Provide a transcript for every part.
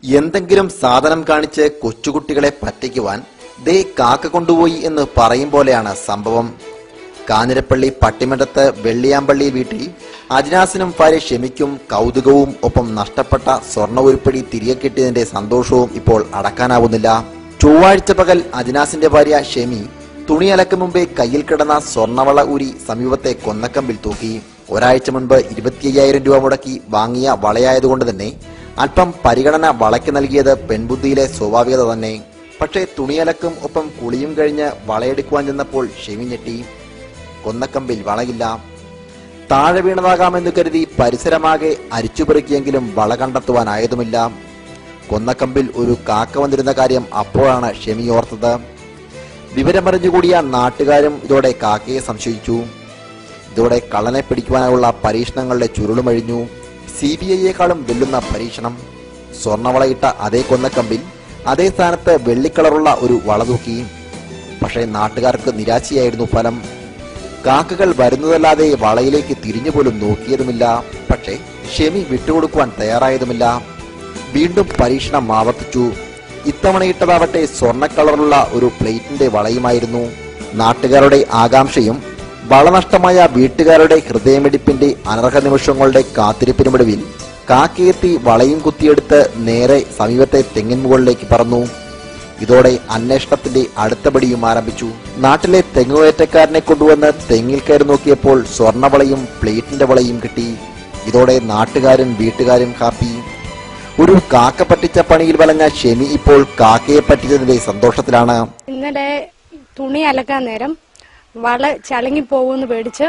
എന്തെങ്കിലും സാധനം കാണിച്ച് കൊച്ചുകുട്ടികളെ പറ്റിക്കുവാൻ ദേ കാക്ക കൊണ്ടുപോയി എന്ന് പറയും പോലെയാണ് സംഭവം കാഞ്ഞിരപ്പള്ളി പട്ടിമറ്റത്ത് വെള്ളിയാമ്പള്ളി വീട്ടിൽ അജ്നാസിനും ഭാര്യ ഷെമിക്കും കൗതുകവും ഒപ്പം നഷ്ടപ്പെട്ട സ്വർണ്ണ ഉരുപ്പടി തിരികെ കിട്ടിയതിന്റെ സന്തോഷവും ഇപ്പോൾ അടക്കാനാവുന്നില്ല ചൊവ്വാഴ്ച പകൽ അജ്നാസിന്റെ ഭാര്യ ഷെമി തുണി അലക്കും മുമ്പേ കയ്യിൽ കിടന്ന സ്വർണ്ണവള ഊരി സമീപത്തെ കൊന്നക്കമ്പിൽ തൂക്കി ഒരാഴ്ച മുൻപ് ഇരുപത്തി അയ്യായിരം രൂപ മുടക്കി വാങ്ങിയ വളയായതുകൊണ്ട് തന്നെ അല്പം പരിഗണന വളയ്ക്ക് നൽകിയത് പെൺബുദ്ധിയിലെ സ്വാഭാവികത തന്നെ പക്ഷേ തുണിയലക്കും ഒപ്പം കുളിയും കഴിഞ്ഞ് വളയെടുക്കുവാൻ ചെന്നപ്പോൾ ഷെമി ഞെട്ടി കൊന്നക്കമ്പിൽ വളയില്ല താഴെ വീണതാകാമെന്ന് കരുതി പരിസരമാകെ അരിച്ചുപെറുക്കിയെങ്കിലും വള കണ്ടെത്തുവാനായതുമില്ല കൊന്നക്കമ്പിൽ ഒരു കാക്ക വന്നിരുന്ന കാര്യം അപ്പോഴാണ് ഷെമി ഓർത്തത് വിവരമറിഞ്ഞുകൂടിയ നാട്ടുകാരും ഇതോടെ കാക്കയെ സംശയിച്ചു ഇതോടെ കള്ളനെ പിടിക്കുവാനുള്ള പരീക്ഷണങ്ങളുടെ ചുരുളുമഴിഞ്ഞു സി ബി ഐയെക്കാളും വെല്ലുന്ന പരീക്ഷണം സ്വർണവളയിട്ട അതേ കൊന്നക്കമ്പിൽ അതേ സ്ഥാനത്ത് വെള്ളിക്കളറുള്ള ഒരു വള തൂക്കി പക്ഷേ നാട്ടുകാർക്ക് നിരാശയായിരുന്നു ഫലം കാക്കകൾ വരുന്നതല്ലാതെ വളയിലേക്ക് തിരിഞ്ഞുപോലും നോക്കിയതുമില്ല പക്ഷേ ഷെമി വിട്ടുകൊടുക്കുവാൻ തയ്യാറായതുമില്ല വീണ്ടും പരീക്ഷണം ആവർത്തിച്ചു ഇത്തവണയിട്ടതാവട്ടെ സ്വർണ്ണ കളറുള്ള ഒരു പ്ലേറ്റിന്റെ വളയുമായിരുന്നു നാട്ടുകാരുടെ ആകാംക്ഷയും വളനഷ്ടമായ വീട്ടുകാരുടെ ഹൃദയമിടിപ്പിന്റെ അനർഹ നിമിഷങ്ങളുടെ കാത്തിരിപ്പിനുമിടവിൽ കാക്കയെത്തി വളയും കുത്തിയെടുത്ത് നേരെ സമീപത്തെ തെങ്ങിൻ മുകളിലേക്ക് പറന്നു ഇതോടെ അന്വേഷണത്തിന്റെ അടുത്ത പടിയും ആരംഭിച്ചു നാട്ടിലെ തെങ്ങുകയറ്റക്കാരനെ കൊണ്ടുവന്ന് തെങ്ങിൽ കയറി നോക്കിയപ്പോൾ സ്വർണവളയും പ്ലേറ്റിന്റെ വളയും കിട്ടി ഇതോടെ നാട്ടുകാരും വീട്ടുകാരും ഹാപ്പി ഒരു കാക്ക പറ്റിച്ച പണിയിൽ വലഞ്ഞ ഷെമി ഇപ്പോൾ കാക്കയെ പറ്റിച്ചതിന്റെ സന്തോഷത്തിലാണ് ഇന്നലെ തുണി അലക്കാൻ നേരം വള ചളുങ്ങിപ്പോകുമെന്ന് പേടിച്ച്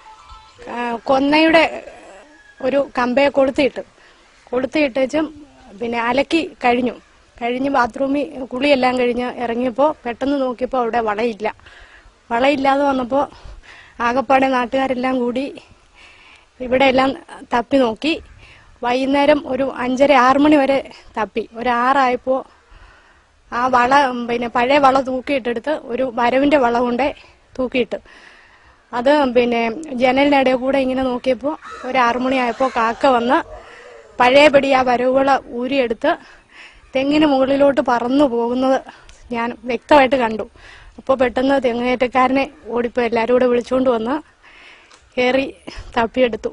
ആ, കൊന്നയുടെ ഒരു കമ്പയെ കൊളുത്തിയിട്ട് കൊളുത്തിയിട്ടേച്ചും പിന്നെ അലക്കി കഴിഞ്ഞു കഴിഞ്ഞ് ബാത്റൂമിൽ കുളിയെല്ലാം കഴിഞ്ഞ് ഇറങ്ങിയപ്പോൾ പെട്ടെന്ന് നോക്കിയപ്പോൾ അവിടെ വളയില്ല വളയില്ലാതെ വന്നപ്പോൾ ആകപ്പാടെ നാട്ടുകാരെല്ലാം കൂടി ഇവിടെ എല്ലാം തപ്പി നോക്കി വൈകുന്നേരം ഒരു അഞ്ചര ആറ് മണി വരെ തപ്പി ഒരു ആറായപ്പോൾ ആ വള ഉം, പിന്നെ പഴയ വള തൂക്കിയിട്ടെടുത്ത് ഒരു വരവിന്റെ വള കൊണ്ട് തൂക്കിയിട്ട് അത് പിന്നെ ജനലിനിടെ കൂടെ ഇങ്ങനെ നോക്കിയപ്പോൾ ഒരു ആറുമണിയായപ്പോൾ കാക്ക വന്ന് പഴയപടി ആ വരവുകള ഊരിയെടുത്ത് തെങ്ങിന് മുകളിലോട്ട് പറന്നു പോകുന്നത് ഞാൻ വ്യക്തമായിട്ട് കണ്ടു അപ്പോൾ പെട്ടെന്ന് തെങ്ങേറ്റക്കാരനെ ഓടിപ്പോയി എല്ലാവരും കൂടെ വിളിച്ചുകൊണ്ട് വന്ന് കയറി തപ്പിയെടുത്തു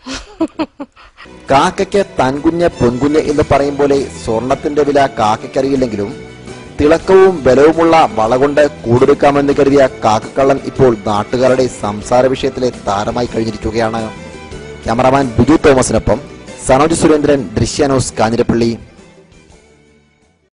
കാക്കയ്ക്ക് തൻകുഞ്ഞ് പൊൻകുഞ്ഞ് എന്ന് പറയും പോലെ സ്വർണത്തിന്റെ വില കാക്കയ്ക്കറിയില്ലെങ്കിലും തിളക്കവും ബലവുമുള്ള വള കൊണ്ട് കൂടെടുക്കാമെന്ന് കരുതിയ കാക്കക്കള്ളൻ ഇപ്പോൾ നാട്ടുകാരുടെ സംസാര വിഷയത്തിലെ താരമായി കഴിഞ്ഞിരിക്കുകയാണ് ക്യാമറാമാൻ ബിജു തോമസിനൊപ്പം സനോജ് സുരേന്ദ്രൻ ദൃശ്യാനോസ് കാഞ്ഞിരപ്പള്ളി